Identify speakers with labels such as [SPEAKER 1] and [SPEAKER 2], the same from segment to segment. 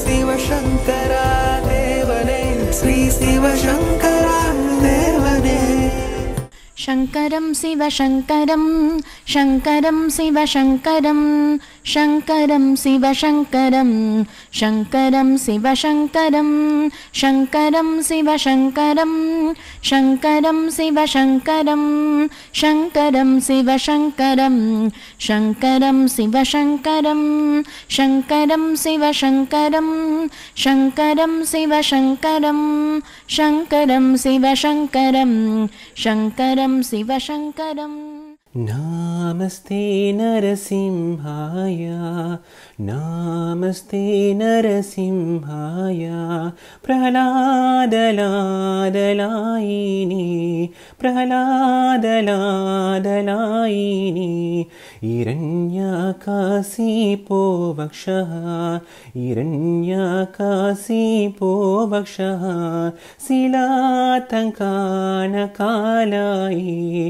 [SPEAKER 1] சிவசங்கரா தேவனே ஸ்ரீ சிவசங்கரா தேவனே
[SPEAKER 2] शङ्करं शिवशङ्करं शङ्करं शिवशङ्करं शङ्करं शिवशङ्करं शङ्करं शिवशङ्करं शङ्करं शिवशङ्करं शङ्करं शिवशङ्करं शङ्करं शिवशङ्करं शङ्करं शिवशङ्करं शङ्करं शिवशङ्करं शङ्करं शिवशङ्करं शङ्करं शिवशङ्करं शङ्करं शिवशङ्करम्
[SPEAKER 1] नामस्ते नरसिंहाय नामस्ते नरसिंहाय प्रह्लादलादलायिनी प्रह्लादलादलायिनी हिरण्याकाशीपो वक्षः हिरण्याकाशीपो वक्षः शिलातङ्कानकालायि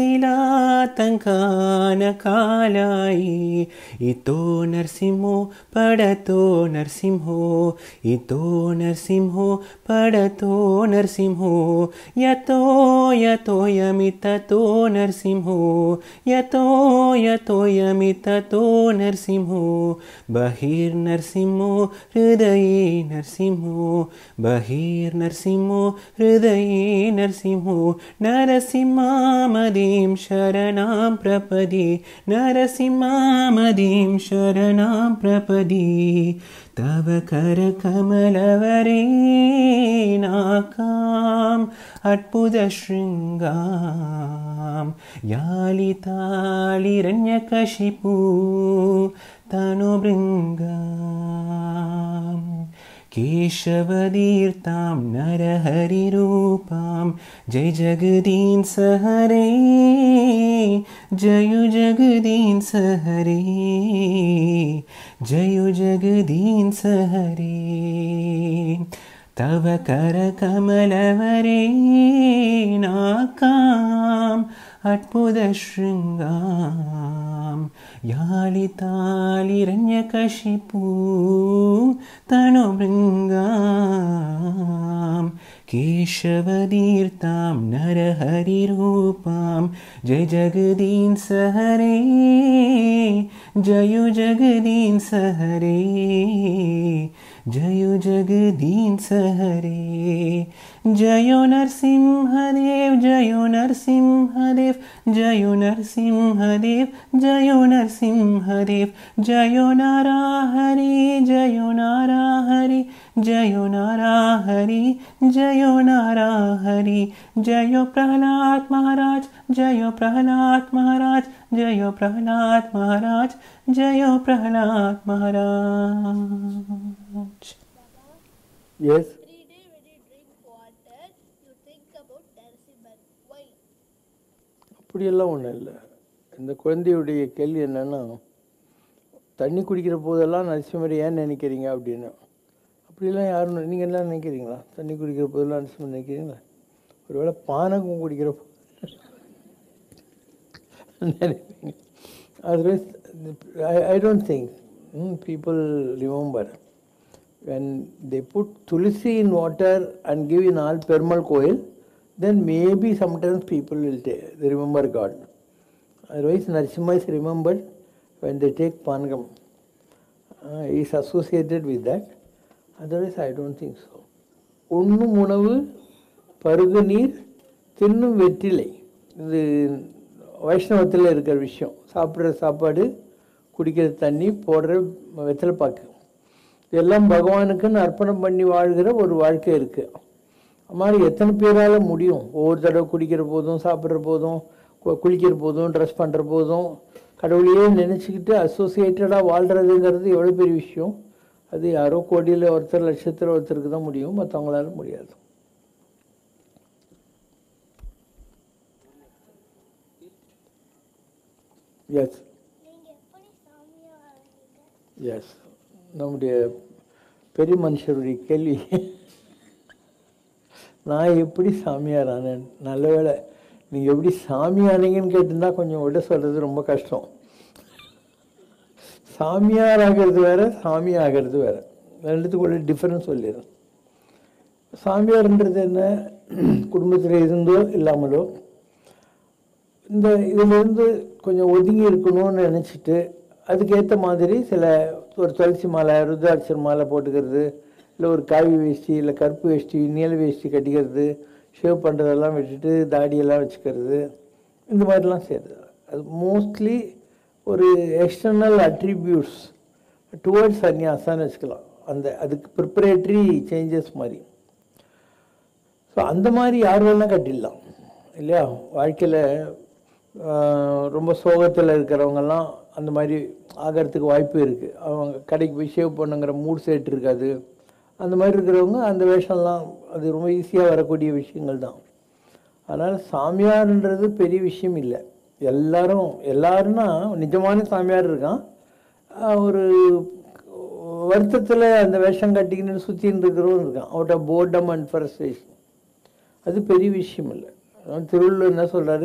[SPEAKER 1] शिलातङ्कानकालायि इतो नरसिंहो पडतो नरसिंहो इतो नरसिंहो पडतो नरसिंहो यतो यतो यमिततो नरसिंहो यतो यतो यमिततो नरसिंहो बहिर्नरसिंहो हृदये नरसिंहो बहिर्नरसिंहो हृदये नरसिंहो नरसिंहामदीं शरणां प्रपदि नरसिंहामदीं शरणां प्रपदि तव करकमलवरे नाकाम् अद्भुतशृङ्गां यालितालिरण्यकशिपु तनुभृङ्गाम् केशवदीर्तां नरहरिरूपां जय जगदीन् सहरे जयु जगदीन् सहरे जयु जगदीन् सहरे तव करकमलवरे नाकाम् अद्भुतशृङ्गां यालितालिरण्यकशिपू तनुभृङ्गां केशवदीर्तां नरहरिरूपां जय जगदीन् सहरे जयु जगदीन् सहरे जयो जगदीन् सहरे जयो नरसिंहदेव जयो नरसिंहदेव जयो नरसिंहदेव जयो नरसिंहदेव जयो नाराहरि जयो नाराहरि जयो नाराहरि जयो नाराहरि जयो प्रह्लाद महाराज जयो प्रह्लाद महाराज जयो प्रह्लाद महाराज जयो प्रह्लाद महाराज
[SPEAKER 3] Yes.
[SPEAKER 4] Every day when you drink water, you think about Narasimhan. Why?
[SPEAKER 3] அப்படியெல்லாம் ஒன்றும் இல்லை இந்த குழந்தையுடைய கேள்வி என்னன்னா தண்ணி குடிக்கிற போதெல்லாம் நரசிம்மர் ஏன் நினைக்கிறீங்க அப்படின்னு அப்படியெல்லாம் யாரும் நீங்கள் எல்லாம் நினைக்கிறீங்களா தண்ணி குடிக்கிற போதெல்லாம் நரசிம்மர் நினைக்கிறீங்களா ஒருவேளை பானகம் குடிக்கிற போ- நினைப்பீங்க otherwise I don't think people remember when they put tulsi in water and give in all Perumal Koil, then maybe sometimes people will ta- they remember God. Otherwise, Narasimha is remembered when they take Panagam. Uh, he is associated with that. Otherwise, I don't think so. உண்ணும் உணவு பருகு நீர் தின்னும் வெற்றிலை இது வைஷ்ணவத்தில் இருக்கிற விஷயம் சாப்பிட்ற சாப்பாடு குடிக்கிற தண்ணி போடுற வெத்தலை பாக்கு இதெல்லாம் பகவானுக்குன்னு அர்ப்பணம் பண்ணி வாழ்கிற ஒரு வாழ்க்கை இருக்குது அது மாதிரி எத்தனை பேரால் முடியும் ஒவ்வொரு தடவை குடிக்கிற போதும் சாப்பிட்ற போதும் கு- குளிக்கிற போதும் ட்ரெஸ் பண்ணுற போதும் கடவுளையே நினச்சிக்கிட்டு அசோசியேட்டடாக வாழ்கிறதுங்கிறது எவ்வளோ பெரிய விஷயம் அது யாரோ கோடியில் ஒருத்தர் லட்சத்தில் ஒருத்தருக்கு தான் முடியும் மற்றவங்களால முடியாது எஸ்
[SPEAKER 4] நீங்க எப்படி சாமியா ஆனீங்க
[SPEAKER 3] எஸ் நம்முடைய பெரிய மனுஷருடைய கேள்வி நான் எப்படி சாமியார் ஆனேன் நல்ல வேளை நீங்கள் எப்படி சாமி ஆனீங்கன்னு கேட்டிருந்தா கொஞ்சம் விட சொல்கிறது ரொம்ப கஷ்டம் சாமியார் ஆகிறது வேற சாமி ஆகிறது வேற ரெண்டுத்துக்குள்ள டிஃப்ரென்ஸ் சொல்லிடுறேன் சாமியார்ன்றது என்ன குடும்பத்தில் இருந்தோ இல்லாமலோ இந்த இதிலிருந்து கொஞ்சம் ஒதுங்கி இருக்கணும்னு நினச்சிட்டு அதுக்கேற்ற மாதிரி சில ஒரு துளசி மாலை ருத்ராட்சர் மாலை போட்டுக்கிறது இல்லை ஒரு காவி வேஷ்டி இல்லை கருப்பு வேஷ்டி நீல வேஷ்டி கட்டிக்கிறது ஷேவ் பண்ணுறதெல்லாம் விட்டுட்டு தாடியெல்லாம் வச்சுக்கிறது இந்த மாதிரிலாம் செய்யுது அது மோஸ்ட்லி ஒரு எக்ஸ்டர்னல் அட்ரிபியூட்ஸ் டுவர்ட்ஸ் சன்னியாசான்னு வச்சுக்கலாம் அந்த அதுக்கு ப்ரிப்பரேட்டரி சேஞ்சஸ் மாதிரி ஸோ அந்த மாதிரி யார் வேணால் கட்டிடலாம் இல்லையா வாழ்க்கையில் ரொம்ப சோகத்தில் இருக்கிறவங்கெல்லாம் அந்த மாதிரி ஆகிறதுக்கு வாய்ப்பு இருக்குது அவங்க கடைக்கு போய் ஷேவ் பண்ணுங்கிற மூட் செட் இருக்காது அந்த மாதிரி இருக்கிறவங்க அந்த வேஷம்லாம் அது ரொம்ப ஈஸியாக வரக்கூடிய விஷயங்கள் தான் அதனால் சாமியார்ன்றது பெரிய விஷயம் இல்லை எல்லாரும் எல்லாருன்னா நிஜமான சாமியார் இருக்கான் ஆஹ் ஒரு வருத்தத்தில் அந்த வேஷம் கட்டிக்கின்னு சுற்றின்னு இருக்கிறவரும் இருக்கான் out of boredom and frustration அது பெரிய விஷயம் இல்லை அதான் திருவள்ளுவர் என்ன சொல்றாரு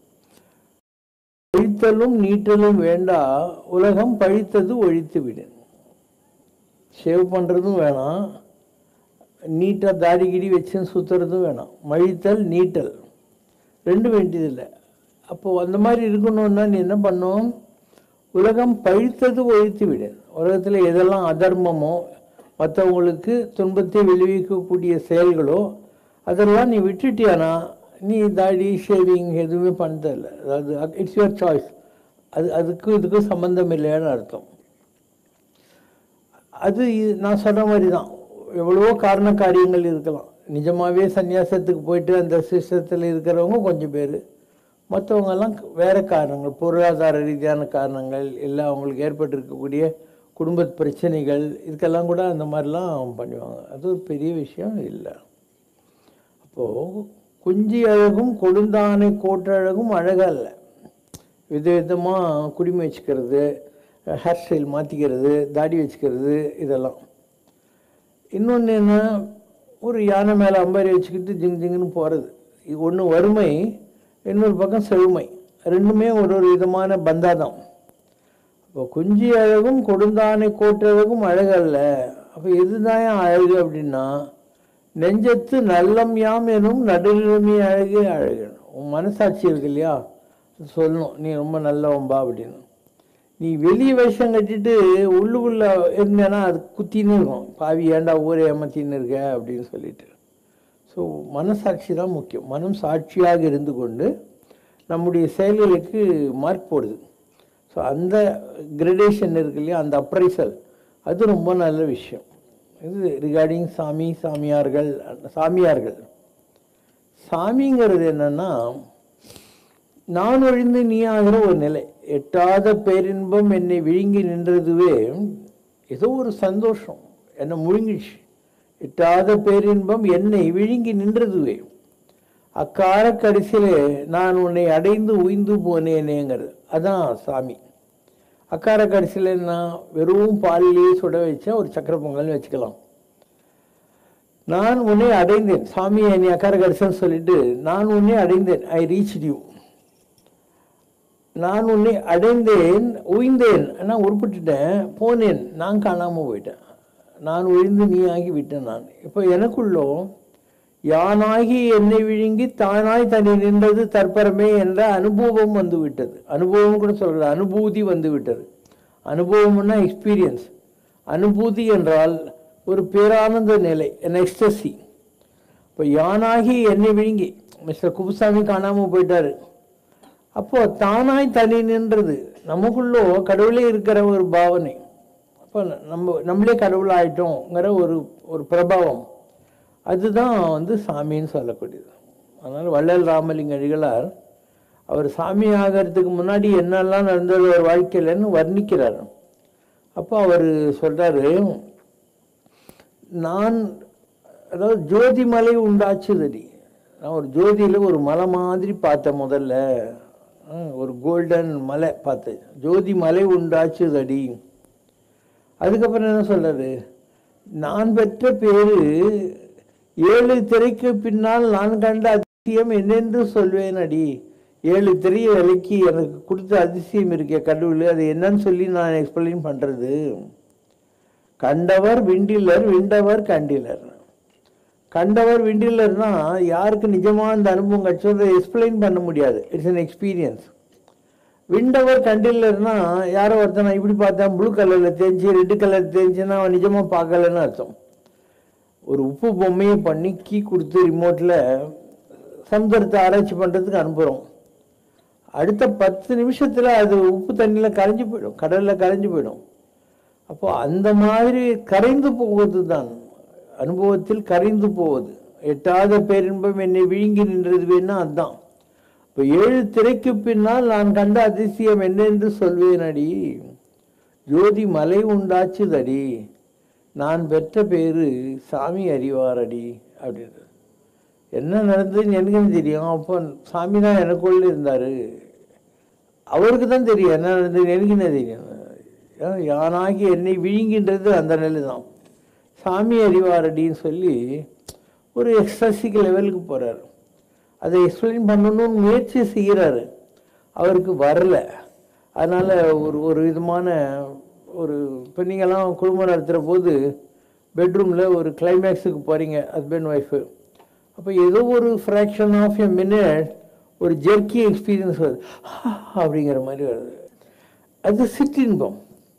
[SPEAKER 3] ஒழித்தலும் நீட்டலும் வேண்டா உலகம் பழித்தது ஒழித்து விடு ஷேவ் பண்ணுறதும் வேணாம் நீட்டாக தாடி கிடி வச்சுன்னு சுற்றுறதும் வேணாம் மழித்தல் நீட்டல் ரெண்டும் வேண்டியதில்லை அப்போது அந்த மாதிரி இருக்கணும்னா நீ என்ன பண்ணும் உலகம் பழித்தது ஒழித்து விடு உலகத்தில் எதெல்லாம் அதர்மமோ மற்றவங்களுக்கு துன்பத்தை விளைவிக்கக்கூடிய செயல்களோ அதெல்லாம் நீ விட்டுட்டியானா நீ தாடி ஷேவிங் எதுவுமே பண்ணுறதில்ல அதாவது இட்ஸ் யுவர் சாய்ஸ் அது அதுக்கும் இதுக்கும் சம்மந்தம் இல்லைன்னு அர்த்தம் அது இ- நான் சொல்ற மாதிரி தான் எவ்வளவோ காரண காரியங்கள் இருக்கலாம் நிஜமாவே சன்னியாசத்துக்கு போயிட்டு அந்த சிஸ்டத்தில் இருக்கிறவங்க கொஞ்சம் பேர் மற்றவங்கெல்லாம் வேற காரணங்கள் பொருளாதார ரீதியான காரணங்கள் இல்லை அவங்களுக்கு ஏற்பட்டிருக்கக்கூடிய குடும்ப பிரச்சனைகள் இதுக்கெல்லாம் கூட அந்த மாதிரிலாம் பண்ணுவாங்க அது ஒரு பெரிய விஷயம் இல்லை அப்போது குஞ்சி அழகும் கொடுந்தானை கோட்டழகும் அழகல்ல விதவிதமாக குடிமை வச்சுக்கிறது ஹேர் ஸ்டைல் மாற்றிக்கிறது தாடி வச்சுக்கிறது இதெல்லாம் இன்னொன்று என்ன ஒரு யானை மேலே அம்பாரி வச்சுக்கிட்டு ஜிங் ஜிங்குன்னு போகிறது இது ஒன்று வறுமை இன்னொரு பக்கம் செழுமை ரெண்டுமே ஒரு ஒரு விதமான பந்தாதான் இப்போ குஞ்சி அழகும் கொடுந்தானை கோட்டழகும் அழகல்ல அப்போ எதுதான் அழகு அப்படின்னா நெஞ்சத்து நல்லம் யாம் எனும் நடுநிலைமை அழகு அழகு உன் மனசாட்சி இருக்கு இல்லையா அது சொல்லணும் நீ ரொம்ப நல்லவன்பா அப்படின்னு நீ வெளிய வேஷம் கட்டிட்டு உள்ளுக்குள்ள இருந்தேன்னா அது குத்தின்னு இருக்கும் பாவி ஏன்டா ஊரே ஏமாத்தின்னு இருக்க அப்படின்னு சொல்லிட்டு ஸோ மனசாட்சி தான் முக்கியம் மனம் சாட்சியாக இருந்து கொண்டு நம்முடைய செயல்களுக்கு மார்க் போடுது ஸோ அந்த கிரடேஷன் இருக்கு இல்லையா அந்த அப்ரைசல் அது ரொம்ப நல்ல விஷயம் இது ரிகார்டிங் சாமி சாமியார்கள் சாமியார்கள் சாமிங்கிறது என்னன்னா நான் ஒழிந்து நீ ஆகிற ஒரு நிலை எட்டாத பேரின்பம் என்னை விழுங்கி நின்றதுவே ஏதோ ஒரு சந்தோஷம் என்னை முழுங்கிடுச்சு எட்டாத பேரின்பம் என்னை விழுங்கி நின்றதுவே அக்கால கடைசியிலே நான் உன்னை அடைந்து உய்ந்து போனேனேங்கிறது அதான் சாமி அக்கார கடைசியில் நான் வெறும் பாலிலேயே சுட வச்சா ஒரு சக்கரை பொங்கல்னு வச்சுக்கலாம் நான் உன்னை அடைந்தேன் சாமி என்னை அக்கார கடைசின்னு சொல்லிட்டு நான் உன்னை அடைந்தேன் ஐ ரீச் யூ நான் உன்னை அடைந்தேன் உய்ந்தேன் நான் உருப்பிட்டுட்டேன் போனேன் நான் காணாமல் போயிட்டேன் நான் ஒழிந்து நீ ஆகி விட்டேன் நான் இப்போ எனக்குள்ளோ யானாகி என்னை விழுங்கி தானாய் தனி நின்றது தற்பரமே என்ற அனுபவம் வந்து விட்டது அனுபவம் கூட சொல்கிறது அனுபூதி வந்து விட்டது அனுபவம்னா எக்ஸ்பீரியன்ஸ் அனுபூதி என்றால் ஒரு பேரானந்த நிலை என் எக்ஸ்டசி இப்போ யானாகி என்னை விழுங்கி மிஸ்டர் குப்புசாமி காணாமல் போயிட்டாரு அப்போ தானாய் தனி நின்றது நமக்குள்ளோ கடவுளே இருக்கிற ஒரு பாவனை அப்போ நம்ம நம்மளே கடவுள் ஆயிட்டோங்கிற ஒரு ஒரு பிரபாவம் அதுதான் வந்து சாமின்னு சொல்லக்கூடியது அதனால் வள்ளல் ராமலிங்க அடிகளார் அவர் சாமி ஆகிறதுக்கு முன்னாடி என்னெல்லாம் நடந்தது அவர் வாழ்க்கையிலன்னு வர்ணிக்கிறார் அப்போ அவர் சொல்றாரு நான் அதாவது ஜோதி மலை உண்டாச்சுதடி நான் ஒரு ஜோதியில் ஒரு மலை மாதிரி பார்த்தேன் முதல்ல ஆ, ஒரு கோல்டன் மலை பார்த்தேன் ஜோதி மலை உண்டாச்சுதடி அதுக்கப்புறம் என்ன சொல்றாரு நான் பெற்ற பேரு ஏழு திரைக்கு பின்னால் நான் கண்ட அதிசயம் என்னென்று சொல்வேன் அடி ஏழு திரையை விலைக்கு எனக்கு கொடுத்த அதிசயம் இருக்கே கடவுள் அது என்னன்னு சொல்லி நான் எக்ஸ்பிளைன் பண்றது கண்டவர் விண்டிலர் விண்டவர் கண்டிலர் கண்டவர் விண்டிலர்னா யாருக்கு நிஜமா அந்த அனுபவம் கிடைச்சோ எக்ஸ்பிளைன் பண்ண முடியாது இட்ஸ் an எக்ஸ்பீரியன்ஸ் விண்டவர் கண்டிலர்னா யாரோ ஒருத்தன் நான் இப்படி பார்த்தேன் ப்ளூ கலரில் தேஞ்சு ரெட்டு கலர் தேஞ்சுன்னா அவன் நிஜமாக பார்க்கலன்னு அர்த்தம் ஒரு உப்பு பொம்மையை பண்ணி கீ கொடுத்து ரிமோட்டில் சமுத்திரத்தை ஆராய்ச்சி பண்ணுறதுக்கு அனுப்புகிறோம் அடுத்த பத்து நிமிஷத்தில் அது உப்பு தண்ணியில் கரைஞ்சு போயிடும் கடலில் கரைஞ்சு போயிடும் அப்போ அந்த மாதிரி கரைந்து போவது தான் அனுபவத்தில் கரைந்து போவது எட்டாத பேரின்பம் என்னை விழுங்கி நின்றது வேணா அதுதான் இப்போ ஏழு திரைக்கு பின்னால் நான் கண்ட அதிசயம் என்னென்று சொல்வேனடி ஜோதி மலை உண்டாச்சுதடி நான் பெற்ற பேரு சாமி அறிவாரடி அப்படின்றது என்ன நடந்ததுன்னு எனக்குன்னு தெரியும் அப்போ சாமி தான் எனக்குள்ள இருந்தார் அவருக்கு தான் தெரியும் என்ன நடந்தது எனக்கு என்ன தெரியும் ஏன் யானாகி என்னை விழுங்கின்றது அந்த நிலை தான் சாமி அறிவாரடின்னு சொல்லி ஒரு எக்ஸ்ட்ராசிக் லெவலுக்கு போகிறார் அதை எக்ஸ்பிளைன் பண்ணணும்னு முயற்சி செய்கிறாரு அவருக்கு வரல அதனால் ஒரு ஒரு விதமான ஒரு இப்போ நீங்கள்லாம் குடும்பம் நடத்துகிற போது பெட்ரூமில் ஒரு கிளைமேக்ஸுக்கு போகிறீங்க ஹஸ்பண்ட் ஒய்ஃபு அப்போ ஏதோ ஒரு ஃப்ராக்ஷன் ஆஃப் எ மினிட் ஒரு ஜெர்க்கி எக்ஸ்பீரியன்ஸ் வருது அப்படிங்கிற மாதிரி வருது அது சிற்றின்பம்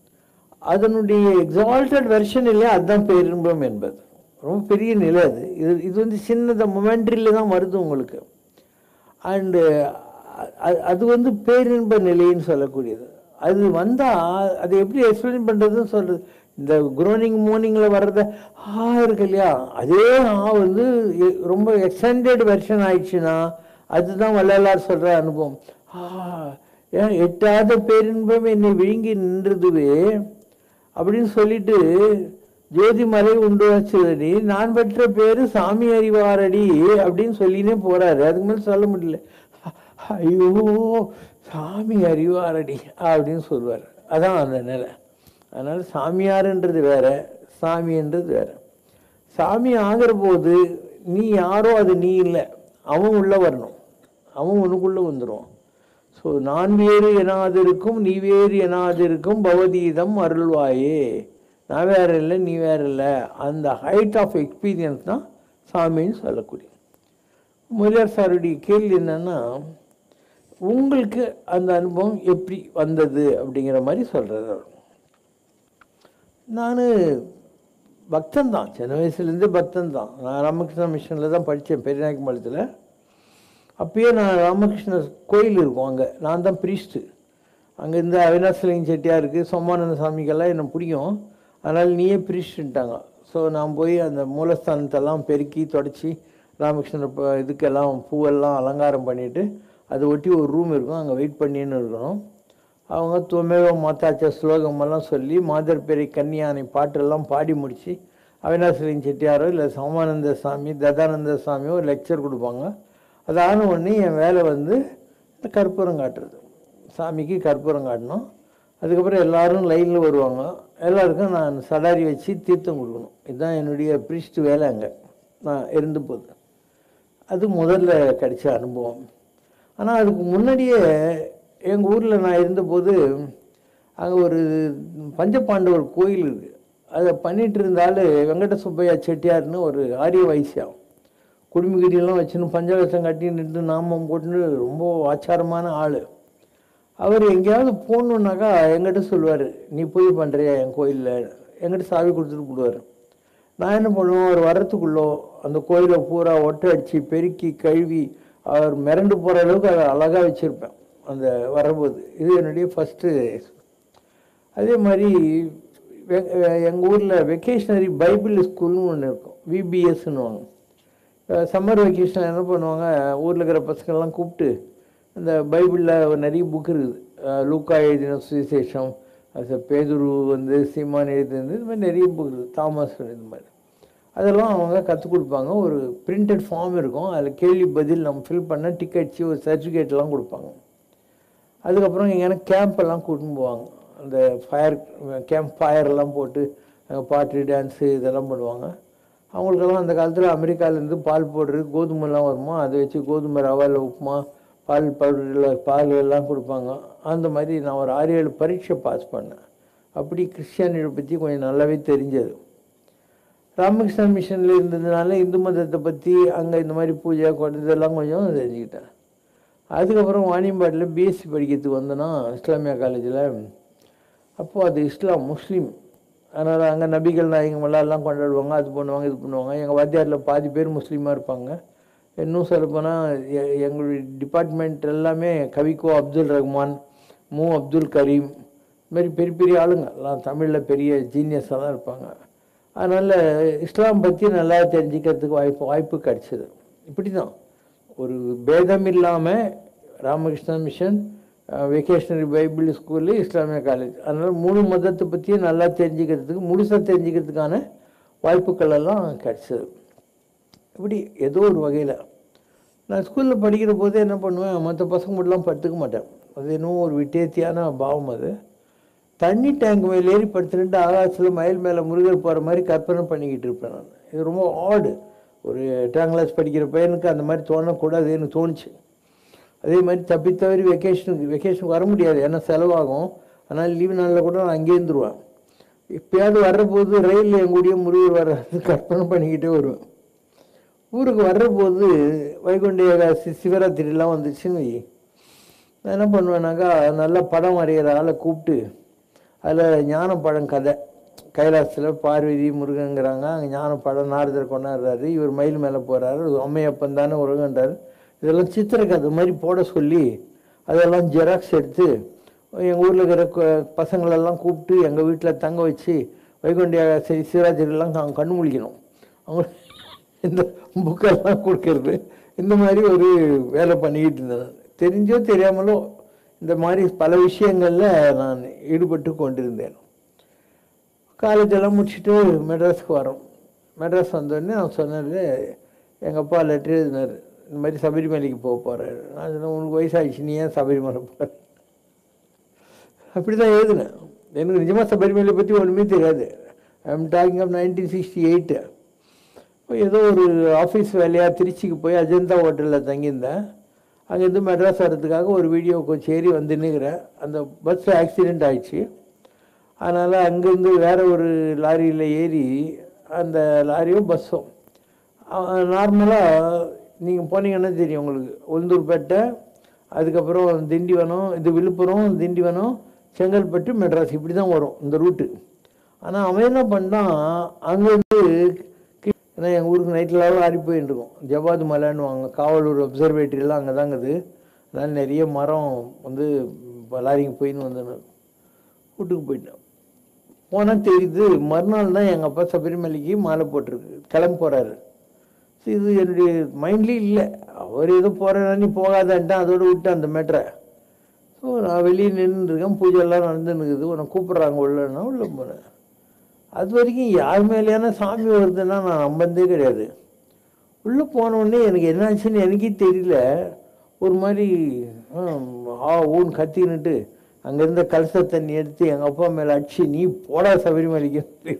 [SPEAKER 3] அதனுடைய எக்ஸால்டட் வெர்ஷன் இல்லையா அதுதான் பேரின்பம் என்பது ரொம்ப பெரிய நிலை அது இது இது வந்து சின்னத மொமெண்ட்ரியில் தான் வருது உங்களுக்கு அண்டு அது வந்து பேரின்ப நிலைன்னு சொல்லக்கூடியது அது வந்தால் அது எப்படி எக்ஸ்பிளைன் பண்ணுறதுன்னு சொல்கிறது இந்த குரோனிங் மோர்னிங்கில் வர்றத ஆ இருக்கு இல்லையா அதே ஆ வந்து எ- ரொம்ப எக்ஸ்டெண்டட் வெர்ஷன் ஆயிடுச்சுன்னா அதுதான் வள்ளலார் சொல்கிற அனுபவம் ஆ ஏன் எட்டாத பேரின்பம் என்னை விழுங்கி நின்றதுவே அப்படின்னு சொல்லிட்டு ஜோதிமலை உண்டு வச்சதடி நான் பெற்ற பேரு சாமி அறிவாரடி அப்படின்னு சொல்லினே போறாரு அதுக்கு மேல சொல்ல முடியல ஐயோ சாமி அறிவாரடி அப்படின்னு சொல்லுவார் அதான் அந்த நிலை அதனால சாமியாருன்றது வேற சாமின்றது வேற சாமி ஆகிற போது நீ யாரோ அது நீ இல்லை அவன் உள்ள வரணும் அவன் உனக்குள்ள வந்துடும் ஸோ நான் வேறு எனாதிருக்கும் நீ வேறு எனாதிருக்கும் பவதீதம் அருள்வாயே நான் வேற இல்லை நீ வேற இல்லை அந்த ஹைட் ஆஃப் எக்ஸ்பீரியன்ஸ் தான் சாமின்னு சொல்லக்கூடிய முதலியார் சாருடைய கேள்வி என்னன்னா உங்களுக்கு அந்த அனுபவம் எப்படி வந்தது அப்படிங்கிற மாதிரி சொல்கிறார் அவர் நான் பக்தன் தான் சின்ன வயசுலேருந்தே பக்தன் தான் நான் ராமகிருஷ்ண மிஷனில் தான் படித்தேன் பெரியநாயக்கம்பாளையத்தில் அப்பயே நான் ராமகிருஷ்ணர் கோயில் இருக்கும் அங்கே நான் தான் ப்ரீஸ்ட்டு அங்கே இந்த அவினாசலிங்க செட்டியாருக்கு சோமானந்த சாமிக்கெல்லாம் என்னை பிடிக்கும் அதனால் நீயே ப்ரீஸ்ட்டுன்ட்டாங்க ஸோ நான் போய் அந்த மூலஸ்தானத்தெல்லாம் பெருக்கி தொடச்சி ராமகிருஷ்ணர் ப- இதுக்கெல்லாம் பூவெல்லாம் அலங்காரம் பண்ணிவிட்டு அதை ஒட்டி ஒரு ரூம் இருக்கும் அங்கே வெயிட் பண்ணின்னு இருக்கணும் அவங்க துவமேவ மாதாச்ச ஸ்லோகமெல்லாம் சொல்லி மாதர் பெரிய கன்னியானை பாட்டெல்லாம் பாடி முடித்து அவினாசலிங்க செட்டியாரோ இல்லை சோமானந்த சாமி ததானந்த சாமியோ ஒரு லெக்சர் கொடுப்பாங்க அது ஆன உடனே என் வேலை வந்து இந்த கற்பூரம் காட்டுறது சாமிக்கு கற்பூரம் காட்டணும் அதுக்கப்புறம் எல்லாரும் லைனில் வருவாங்க எல்லாருக்கும் நான் சடாரி வச்சு தீர்த்தம் கொடுக்கணும் இதுதான் என்னுடைய ப்ரீஸ்ட் வேலை அங்கே நான் இருந்தபோது அது முதல்ல கிடைச்ச அனுபவம் ஆனால் அதுக்கு முன்னாடியே எங்கள் ஊரில் நான் இருந்தபோது அங்கே ஒரு பஞ்சபாண்டவர் கோயில் இருக்குது அதை பண்ணிட்டு இருந்தாலும் வெங்கட சுப்பையா செட்டியார்னு ஒரு ஆரிய வைசியம் குடுமி கிடியெல்லாம் வச்சுன்னு பஞ்சவசம் கட்டி நின்று நாமம் போட்டுன்னு ரொம்ப ஆச்சாரமான ஆள் அவர் எங்கேயாவது போகணுன்னாக்கா என்கிட்ட சொல்லுவார் நீ போய் பண்ணுறியா என் கோயிலில் என்கிட்ட சாவி கொடுத்துட்டு போடுவார் நான் என்ன பண்ணுவேன் அவர் வர்றதுக்குள்ளோ அந்த கோயிலை பூரா ஒட்டை அடித்து பெருக்கி கழுவி அவர் மிரண்டு போகிற அளவுக்கு அதை அழகாக வச்சுருப்பேன் அந்த வரும்போது இது என்னுடைய ஃபஸ்ட்டு அதே மாதிரி எங்கள் ஊரில் வெக்கேஷனரி பைபிள் ஸ்கூல்னு ஒன்று இருக்கும் விபிஎஸ்ன்னுவாங்க சம்மர் வெக்கேஷனில் என்ன பண்ணுவாங்க ஊரில் இருக்கிற பசங்கள்லாம் கூப்பிட்டு இந்த பைபிளில் நிறைய புக் இருக்குது அஹ் லூக்கா எழுதின சுவிசேஷம் அது பேதுரு வந்து சீமான் எழுதினது இது மாதிரி நிறைய புக் இருக்குது தாமஸ் இது மாதிரி அதெல்லாம் அவங்க கற்றுக் கொடுப்பாங்க ஒரு பிரிண்டட் ஃபார்ம் இருக்கும் அதில் கேள்வி பதில் நம்ம ஃபில் பண்ண டிக்கெட்ஸு ஒரு சர்டிஃபிகேட்லாம் கொடுப்பாங்க அதுக்கப்புறம் எங்கேயான கேம்ப் எல்லாம் கூட்டின்னு போவாங்க அந்த ஃபயர் கேம்ப் ஃபயர்லாம் போட்டு அங்கே பாட்டு டான்ஸு இதெல்லாம் பண்ணுவாங்க அவங்களுக்கெல்லாம் அந்த காலத்தில் அமெரிக்காவிலேருந்து பால் பவுடரு கோதுமைலாம் வருமா அதை வச்சு கோதுமை ரவாயில் உப்புமா பால் பவுடரில் பால் எல்லாம் கொடுப்பாங்க அந்த மாதிரி நான் ஒரு ஆறு ஏழு பரீட்சை பாஸ் பண்ணேன் அப்படி கிறிஸ்டியானியை பற்றி கொஞ்சம் நல்லாவே தெரிஞ்சது ராமகிருஷ்ணன் மிஷனில் இருந்ததுனால இந்து மதத்தை பற்றி அங்கே இந்த மாதிரி பூஜை கொண்டு இதெல்லாம் கொஞ்சம் தெரிஞ்சுக்கிட்டேன் அதுக்கப்புறம் வாணியம்பாடியில் பிஎஸ்சி படிக்கிறதுக்கு வந்தேன்னா இஸ்லாமியா காலேஜில் அப்போது அது இஸ்லாம் முஸ்லீம் அதனால் அங்கே நபிகள் நாயகம் எல்லாம் கொண்டாடுவாங்க அது பண்ணுவாங்க இது பண்ணுவாங்க எங்கள் வாத்தியாரில் பாதி பேர் முஸ்லீமாக இருப்பாங்க இன்னும் சொல்லப்போனால் எ- எங்களுடைய டிபார்ட்மெண்ட் எல்லாமே கவிக்கோ அப்துல் ரஹ்மான் மு அப்துல் கரீம் இது மாதிரி பெரிய பெரிய ஆளுங்க எல்லாம் தமிழில் பெரிய ஜீனியஸாக தான் இருப்பாங்க அதனால் இஸ்லாம் பற்றி நல்லா தெரிஞ்சுக்கிறதுக்கு வாய்ப்பு வாய்ப்பு கிடைச்சிது இப்படி தான் ஒரு பேதம் இல்லாமல் ராமகிருஷ்ணா மிஷன் வெக்கேஷனரி பைபிள் ஸ்கூலு இஸ்லாமிய காலேஜ் அதனால் மூணு மதத்தை பற்றியும் நல்லா தெரிஞ்சுக்கிறதுக்கு முழுசாக தெரிஞ்சுக்கிறதுக்கான வாய்ப்புகள் எல்லாம் கிடைச்சது இப்படி ஏதோ ஒரு வகையில் நான் ஸ்கூலில் படிக்கிற போதே என்ன பண்ணுவேன் மற்ற பசங்க மட்டும்லாம் படுத்துக்க மாட்டேன் அது இன்னும் ஒரு விட்டேத்தியான பாவம் அது தண்ணி டேங்க் மேலே ஏறி படுத்துட்டு ஆகாசத்தில் மயில் மேலே முருகர் போகிற மாதிரி கற்பனை பண்ணிக்கிட்டு இருப்பேன் நான் இது ரொம்ப ஆடு ஒரு எட்டாம் கிளாஸ் படிக்கிற பையனுக்கு அந்த மாதிரி தோணக்கூடாது எனக்கு தோணுச்சு அதே மாதிரி தப்பி தவறி வெக்கேஷனுக்கு வெக்கேஷனுக்கு வர முடியாது ஏன்னா செலவாகும் ஆனால் லீவு நாளில் கூட நான் அங்கேயே இருந்துருவேன் எப்பயாவது வர்ற போது ரயிலில் எங்கூடிய முருகர் வர்றது கற்பனை பண்ணிக்கிட்டே வருவேன் ஊருக்கு வர்ற போது வைகுண்ட ஏகாதசி சிவராத்திரிலாம் வந்துச்சுன்னு வை நான் என்ன பண்ணுவேன்னாக்கா நல்ல படம் வரைகிற ஆளை கூப்பிட்டு அதில் ஞானப்பழம் கதை கைலாசத்தில் பார்வதி முருகங்கிறாங்க அங்கே ஞானப்பழம் நாரதர் கொண்டாடுறாரு இவர் மயில் மேலே போகிறாரு அம்மையப்பன் தானே உருகன்றாரு இதெல்லாம் சித்திரக்கதை மாதிரி போட சொல்லி அதெல்லாம் ஜெராக்ஸ் எடுத்து எங்கள் ஊரில் இருக்கிற கு- பசங்களெல்லாம் கூப்பிட்டு எங்கள் வீட்டில் தங்க வச்சு வைகுண்ட ஏகாதசி சிவராத்திரிலாம் நாங்கள் கண்ணு முழிக்கணும் அவங்க இந்த புக்கெல்லாம் கொடுக்கறது இந்த மாதிரி ஒரு வேலை பண்ணிக்கிட்டு இருந்தேன் நான். தெரிஞ்சோ தெரியாமலோ இந்த மாதிரி பல விஷயங்களில் நான் ஈடுபட்டு கொண்டிருந்தேன் காலேஜ் எல்லாம் முடிச்சுட்டு மெட்ராஸுக்கு வரோம் மெட்ராஸ் வந்தோடனே நான் சொன்னது எங்கள் அப்பா லெட்டர் எழுதினார் இந்த மாதிரி சபரிமலைக்கு போக போகிறாரு நான் சொன்னேன் உனக்கு வயசாகிடுச்சு நீ ஏன் சபரிமலை போகிற அப்படி தான் எழுதினேன் எனக்கு நிஜமாக சபரிமலை பற்றி ஒன்றுமே தெரியாது I am talking of nineteen sixty eight ஏதோ ஒரு ஆஃபீஸ் வேலையாக திருச்சிக்கு போய் அஜந்தா ஹோட்டலில் தங்கியிருந்தேன் அங்கேருந்து மெட்ராஸ் வர்றதுக்காக ஒரு வீடியோ கொஞ்சம் ஏறி வந்து நிற்கிறேன் அந்த பஸ் ஆக்சிடெண்ட் ஆயிடுச்சு அதனால் அங்கேருந்து வேற ஒரு லாரியில் ஏறி அந்த லாரியும் பஸ்ஸும் நார்மலாக நீங்கள் போனீங்கன்னா தெரியும் உங்களுக்கு உளுந்தூர்பேட்டை அதுக்கப்புறம் திண்டிவனம் இது விழுப்புரம் திண்டிவனம் செங்கல்பட்டு மெட்ராஸ் இப்படி தான் வரும் இந்த ரூட்டு ஆனால் அவன் என்ன பண்ணான் அங்கேருந்து ஏன்னா எங்கள் ஊருக்கு நைட்லாம் ஆடி போயிட்டு இருக்கும் ஜவாது மலைன்னுவாங்க காவலூர் அப்சர்வேட்டரிலாம் அங்கே தாங்குது அதனால நிறைய மரம் வந்து லாரிங்க போயின்னு வந்தேன் வீட்டுக்கு போயிட்டேன் போனால் தெரியுது மறுநாள் தான் எங்கள் அப்பா சபரிமலைக்கு மாலை போட்டிருக்கு கிளம்ப போகிறாரு இது என்னுடைய மைண்ட்லேயும் இல்லை அவர் ஏதோ போகிறேன்னா நீ போகாதன்ட்டான் அதோட விட்டு அந்த மேட்டரை ஸோ நான் வெளியே நின்றுருக்கேன் பூஜை எல்லாம் நடந்துன்னுக்குது உன்னை கூப்பிட்றாங்க உள்ளன்னா உள்ளே போனேன் அது வரைக்கும் யார் மேலேயான சாமி வருதுன்னா நான் நம்பந்தே கிடையாது உள்ளே போனோடனே எனக்கு என்னாச்சுன்னு எனக்கே தெரியல ஒரு மாதிரி ஹம், ஆ ஊன் கத்தின்னுட்டு அங்கே இருந்த கலச தண்ணி எடுத்து எங்கள் அப்பா மேலே அடிச்சு நீ போடா சபரிமலைக்கு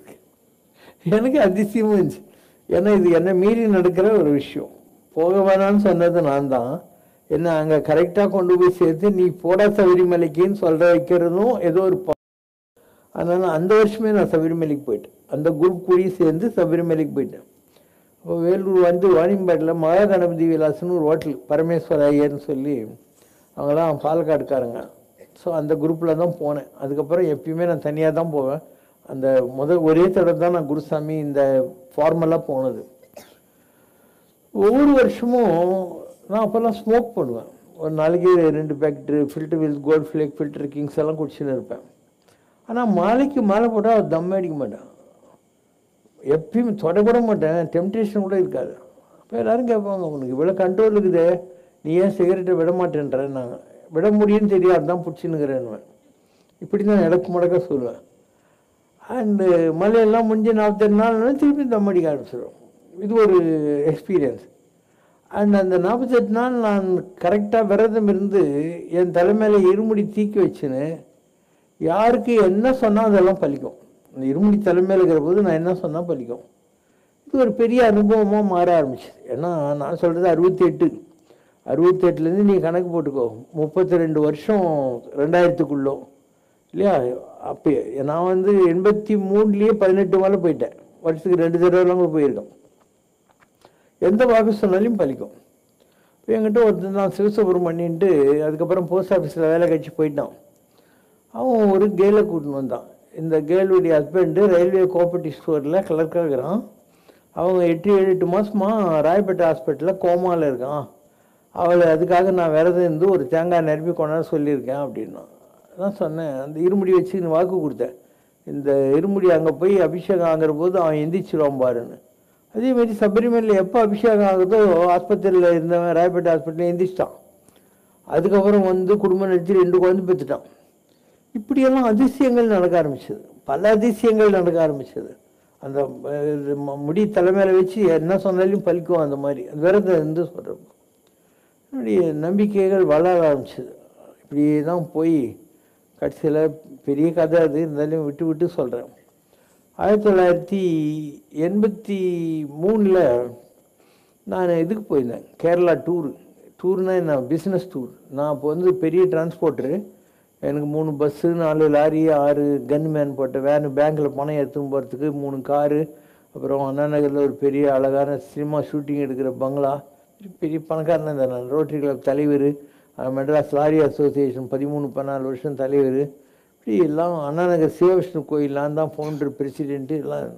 [SPEAKER 3] எனக்கு அதிசயமும் இருந்துச்சு ஏன்னா இது என்னை மீறி நடக்கிற ஒரு விஷயம் போக வேணாம்னு சொன்னது நான் தான் என்ன அங்கே கரெக்டாக கொண்டு போய் சேர்த்து நீ போடா சபரிமலைக்குன்னு சொல்ற வைக்கிறதும் ஏதோ ஒரு ப- அதனால அந்த வருஷமே நான் சபரிமலைக்கு போயிட்டேன் அந்த குரூப் கூடி சேர்ந்து சபரிமலைக்கு போயிட்டேன் அப்போ வேலூர் வந்து வாணியம்பாட்டில் மகா கணபதி விலாஸ்னு ஒரு ஹோட்டல் பரமேஸ்வர ஐயர்னு சொல்லி அவங்களாம் பாலக்காடுக்காரங்க ஸோ அந்த குரூப்பில் தான் போனேன் அதுக்கப்புறம் எப்பயுமே நான் தனியாக தான் போவேன் அந்த முதல் ஒரே தடவை தான் நான் குருசாமி இந்த ஃபார்மலாக போனது ஒவ்வொரு வருஷமும் நான் அப்போல்லாம் ஸ்மோக் பண்ணுவேன் ஒரு நாளைக்கு ரெண்டு packet filter with gold flake filter kings எல்லாம் குடிச்சுன்னு இருப்பேன் ஆனால் மாலைக்கு மாலை போட்டால் தம் அடிக்க மாட்டேன் எப்பயும் தொட கூட மாட்டேன் டெம்டேஷன் கூட இருக்காது அப்போ எல்லாரும் கேட்பாங்க உனக்கு இவ்வளோ கண்ட்ரோல் இருக்குதே நீ ஏன் சிகரெட்டை விட மாட்டேன்றேன் நான் விட முடியும்னு தெரியாது அதான் பிடிச்சின்னுக்கிறேன்னு இப்படி தான் இடக்கு முடக்க சொல்லுவேன் அண்டு மலையெல்லாம் முடிஞ்சு நாற்பத்தெட்டு நாள் திருப்பி தம் அடிக்க ஆரம்பிச்சிடும் இது ஒரு எக்ஸ்பீரியன்ஸ் அண்ட் அந்த நாற்பத்தெட்டு நாள் நான் கரெக்டாக விரதம் இருந்து என் தலைமையில இருமுடி தீக்கி வச்சுன்னு யாருக்கு என்ன சொன்னால் அதெல்லாம் பலிக்கும் அந்த இருமுடி தலைமையில் இருக்கிற போது நான் என்ன சொன்னால் பலிக்கும் இது ஒரு பெரிய அனுபவமாக மாற ஆரம்பிச்சது ஏன்னா நான் சொல்கிறது அறுபத்தி எட்டு அறுபத்தெட்டுலேருந்து நீ கணக்கு போட்டுக்கோ முப்பத்தி ரெண்டு வருஷம் ரெண்டாயிரத்துக்குள்ளோ இல்லையா அப்போ நான் வந்து எண்பத்தி மூணுலேயே பதினெட்டு மேலே போயிட்டேன் வருஷத்துக்கு ரெண்டு தடவைலாம் கூட போயிருக்கேன் எந்த வாக்கு சொன்னாலையும் பலிக்கும் இப்போ என்கிட்ட ஒருத்தன் தான் சிவசுப்ரமணியன்ட்டு அதுக்கப்புறம் போஸ்ட் ஆஃபீஸில் வேலை கழிச்சு போயிட்டான் அவன் ஒரு கேலை கூட்டின்னு வந்தான் இந்த கேளுடைய ஹஸ்பண்டு ரயில்வே கோஆபரேட்டிவ் ஸ்டோரில் கிளர்க்காக இருக்கிறான் அவங்க எட்டு ஏழு எட்டு மாதமா ராயப்பேட்டை ஹாஸ்பிட்டலில் கோமாவில் இருக்கான் அவளை அதுக்காக நான் விரதம் இருந்து ஒரு தேங்காய் நிரப்பி கொண்டாந்து சொல்லியிருக்கேன் அப்படின்னா அதான் சொன்னேன் அந்த இருமுடி வச்சு நான் வாக்கு கொடுத்தேன் இந்த இருமுடி அங்கே போய் அபிஷேகம் ஆகிற போது அவன் எந்திரிச்சிருவான் பாருன்னு அதே மாதிரி சபரிமலையில் எப்போ அபிஷேகம் ஆகுதோ ஆஸ்பத்திரியில் இருந்தவன் ராயப்பேட்டை ஹாஸ்பிட்டலில் எந்திரிச்சிட்டான் அதுக்கப்புறம் வந்து குடும்பம் நடத்தி ரெண்டு குழந்தை பெற்றுட்டான் இப்படியெல்லாம் அதிசயங்கள் நடக்க ஆரம்பிச்சது பல அதிசயங்கள் நடக்க ஆரம்பிச்சது அந்த அஹ், இது ம- முடி தலைமையில வச்சு என்ன சொன்னாலும் பலிக்கும் அந்த மாதிரி அந்த விரதம் இருந்து சொல்கிறோம் என்னுடைய நம்பிக்கைகள் வளர ஆரம்பிச்சது இப்படி தான் போய் கடைசியில் பெரிய கதை அது இருந்தாலும் விட்டு விட்டு சொல்கிறேன் ஆயிரத்தி தொள்ளாயிரத்தி எண்பத்தி மூணில் நான் இதுக்கு போயிருந்தேன் கேரளா டூர் டூர்னா என்ன பிஸ்னஸ் டூர் நான் அப்போ வந்து பெரிய டிரான்ஸ்போர்ட்டரு எனக்கு மூணு பஸ்ஸு நாலு லாரி ஆறு கன்மேன் போட்ட வேன் பேங்க்கில் பணம் எடுத்துன்னு போகிறதுக்கு மூணு காரு அப்புறம் அண்ணா நகரில் ஒரு பெரிய அழகான சினிமா ஷூட்டிங் எடுக்கிற பங்களா பெரிய பணக்காரன் தான் நான் ரோட்டரி கிளப் தலைவர் அஹ் மெட்ராஸ் லாரி அசோசியேஷன் பதிமூணு பதினாலு வருஷம் தலைவர் இப்படி எல்லாம் அண்ணா நகர் சிவவிஷ்ணு கோயில் நான் தான் ஃபவுண்டர் பிரசிடென்ட்டு எல்லாம்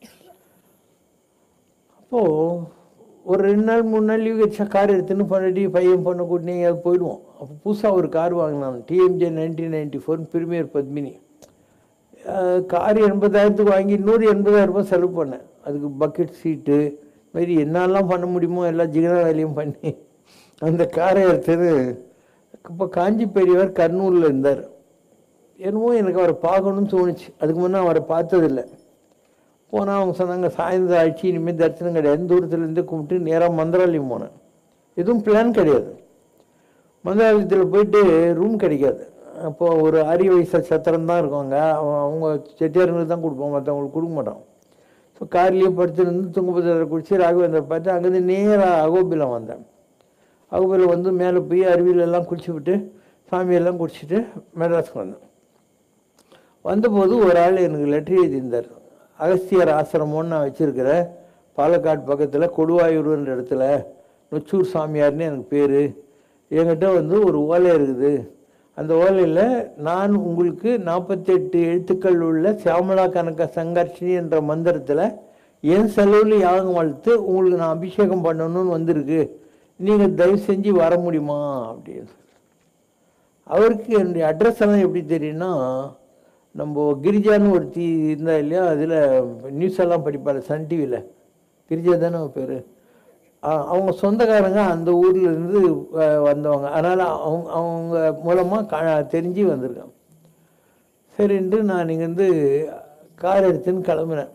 [SPEAKER 3] அப்போது ஒரு ரெண்டு நாள் மூணு நாள் லீவ் வச்சா கார் எடுத்துன்னு பண்ணி பையன் பொண்ணை கூட்டினு எங்கேயாவது போயிடுவோம் அப்போ புதுசாக ஒரு கார் வாங்கினான் TMJ nineteen ninety four premier Padmini ah car எண்பதாயிரத்துக்கு வாங்கி நூறு எண்பதாயிரம் ரூபாய் செலவு பண்ணேன் அதுக்கு பக்கெட் சீட்டு மாரி என்னெல்லாம் பண்ண முடியுமோ எல்லாம் ஜிகனா வேலையும் பண்ணி அந்த காரை எடுத்தது இப்போ காஞ்சி பெரியவர் கர்னூலில் இருந்தார் என்னமோ எனக்கு அவரை பார்க்கணும்னு தோணுச்சு அதுக்கு முன்னே அவரை பார்த்ததில்லை போனால் அவங்க சொன்னாங்க சாயந்தரம் ஆயிடுச்சு இனிமேல் தரிசனம் கிடையாது தூரத்துலேருந்து கும்பிட்டு நேராக மந்திராலயம் போனேன் எதுவும் பிளான் கிடையாது மந்திராலயத்தில் போயிட்டு ரூம் கிடைக்காது அப்போது ஒரு ஆரிய வயசு சத்திரம் தான் இருக்கும் அங்கே அவன் அவங்க செட்டியாருங்களுக்கு தான் கொடுப்போம் மற்றவங்களுக்கு கொடுக்க மாட்டான் ஸோ கார்லேயே படுத்துருந்து துங்கபத்திர குடிச்சு ராகவேந்தர் பார்த்து அங்கேருந்து நேராக அகோபிலம் வந்தேன் அகோபிலம் வந்து மேலே போய் அருவியில எல்லாம் குளிச்சு விட்டு சாமியெல்லாம் குடிச்சிட்டு மெட்ராஸ்க்கு வந்தேன் வந்தபோது ஒரு ஆள் எனக்கு லெட்டர் எழுதியிருந்தார் அகஸ்தியர் ஆசிரமம்னு நான் வச்சுருக்கிறேன் பாலக்காடு பக்கத்தில் கொடுவாயூருன்ற இடத்துல நொச்சூர் சாமியார்னு எனக்கு பேர் என்கிட்ட வந்து ஒரு ஓலை இருக்குது அந்த ஓலையில் நான் உங்களுக்கு நாற்பத்தெட்டு எழுத்துக்கள் உள்ள சியாமலா கனக சங்கர்ஷினி என்ற மந்திரத்தில் என் செலவில் யாகம் வளர்த்து உங்களுக்கு நான் அபிஷேகம் பண்ணணும்னு வந்திருக்கு நீங்கள் தயவு செஞ்சு வர முடியுமா அப்படின்னு அவருக்கு என்னுடைய அட்ரஸ் எல்லாம் எப்படி தெரியும்னா நம்ம கிரிஜான்னு ஒருத்தி இருந்தா இல்லையா அதில் நியூஸ் எல்லாம் படிப்பாள் சன் டிவியில் கிரிஜா தானே அவ பேர் அவங்க சொந்தக்காரங்க அந்த ஊர்ல இருந்து அஹ், வந்தவங்க அதனால் அவங்க அவங்க மூலமாக கா தெரிஞ்சு வந்திருக்கான் சரின்ட்டு நான் இங்கேருந்து கார் எடுத்துன்னு கிளம்புனேன்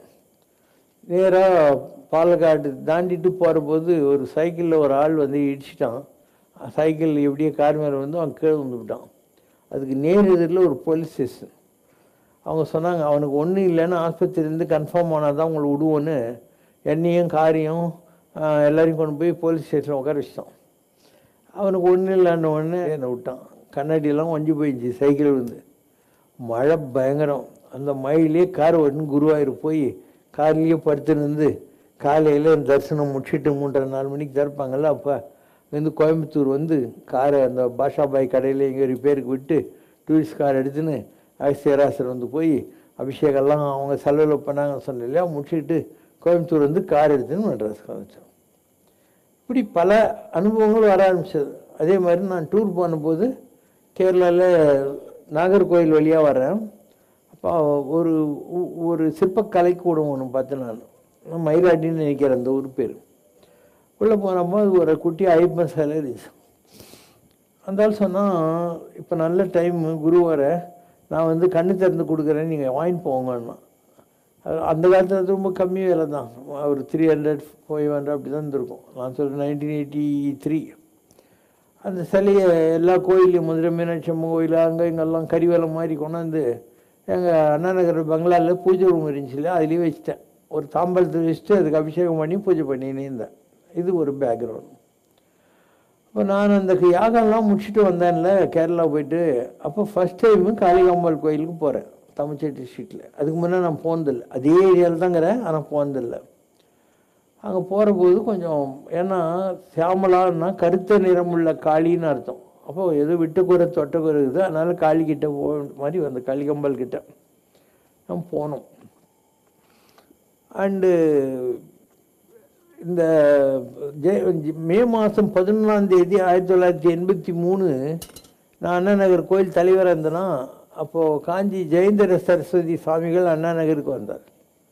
[SPEAKER 3] நேராக பாலக்காடு தாண்டிட்டு போகிற போது ஒரு சைக்கிளில் ஒரு ஆள் வந்து இடிச்சிட்டான் சைக்கிள் எப்படியோ கார் மேலே வந்து அவன் கீழே வந்து விட்டான் அதுக்கு நேர் எதிரில் ஒரு போலீஸ் ஸ்டேஷன் அவங்க சொன்னாங்க அவனுக்கு ஒன்றும் இல்லைன்னு ஆஸ்பத்திரியிலேருந்து கன்ஃபார்ம் ஆனால் தான் உங்களை விடுவோன்னு என்னையும் காரையும் ஆஹ், எல்லாரையும் கொண்டு போய் போலீஸ் ஸ்டேஷனில் உட்கார வச்சிட்டான் அவனுக்கு ஒன்றும் இல்லைன்னு ஒன்று என்னை விட்டான் கண்ணாடியெல்லாம் ஒஞ்சி போயிடுச்சு சைக்கிள் வந்து மழை பயங்கரம் அந்த மழையிலே கார் ஓட்டுன்னு குருவாயூர் போய் கார்லேயே படுத்துருந்து காலையில் தரிசனம் முடிச்சிட்டு மூன்றரை நாலு மணிக்கு திறப்பாங்கல்ல அப்போ வந்து கோயம்புத்தூர் வந்து காரை அந்த பாஷா பாய் கடையில் இங்கே ரிப்பேருக்கு விட்டு டூரிஸ்ட் கார் எடுத்துன்னு அகஸ்தியராசர் வந்து போய் அபிஷேகம்லாம் அவங்க செலவில் பண்ணாங்க சொன்ன இல்லையா முடிச்சுட்டு கோயம்புத்தூர் வந்து கார் எடுத்துன்னு மெட்ராஸ்க்கு வந்துச்சோம் இப்படி பல அனுபவங்கள் வர ஆரம்பிச்சது அதே மாதிரி நான் டூர் போனபோது கேரளாவில் நாகர்கோயில் வழியாக வரேன் அப்போ ஒரு ஒ- ஒரு சிற்பக்கலை கூடம் ஒன்று பார்த்தேன் நான் மயிலாட்டின்னு நினைக்கிறேன் அந்த ஊர் பேர் உள்ளே போனப்போ அது ஒரு குட்டி ஐப்பன் சிலை இருந்துச்சு அந்த ஆள் சொன்னால் இப்போ நல்ல டைம் குரு வர நான் வந்து கண்ணு திறந்து கொடுக்குறேன் நீங்கள் வாங்கிட்டு போங்கன்னா அது அந்த காலத்தில் அது ரொம்ப கம்மி விலை தான் ஒரு த்ரீ ஹண்ட்ரட் ஃபைவ் ஹண்ட்ரட் அப்படி தான் இருந்திருக்கும் நான் சொல்கிறேன் நைன்டீன் எயிட்டி த்ரீ அந்த சிலையை எல்லா கோயிலையும் மதுரை மீனாட்சி அம்மன் கோயில் அங்கே இங்கெல்லாம் கறிவேலை மாதிரி கொண்டாந்து எங்கள் அண்ணா நகர் பங்களாவில் பூஜை ரூம் இருந்துச்சு இல்லையா அதுலேயே வச்சுட்டேன் ஒரு தாம்பலத்தில் வச்சுட்டு அதுக்கு அபிஷேகம் பண்ணி பூஜை பண்ணினே இருந்தேன் இது ஒரு பேக்ரவுண்ட் இப்போ நான் அந்த யாகம்லாம் முடிச்சுட்டு வந்தேன்ல கேரளா போயிட்டு அப்போ ஃபஸ்ட் டைமு காளிகாம்பாள் கோயிலுக்கு போகிறேன் தமிழ்ச்சேட்டி ஸ்ட்ரீட்டில் அதுக்கு முன்னே நான் போனதில்லை அதே ஏரியாவில் தாங்கிறேன் ஆனால் போனதில்லை அங்கே போகிற போது கொஞ்சம் ஏன்னா சியாமலான்னா கருத்த நிறமுள்ள காளின்னு அர்த்தம் அப்போ ஏதோ விட்டுக்குறை தொட்டக்குறை இருக்குது அதனால் காளிக்கிட்ட போ மாதிரி அந்த காளிகம்பல் கிட்ட நம்ம போனோம் அண்டு இந்த ஜெ- மே மாதம் பதினொன்றாம் தேதி ஆயிரத்தி தொள்ளாயிரத்தி எண்பத்தி மூணு நான் அண்ணா நகர் கோயில் தலைவராக இருந்தேன்னா அப்போது காஞ்சி ஜெயேந்திர சரஸ்வதி சுவாமிகள் அண்ணா நகருக்கு வந்தார்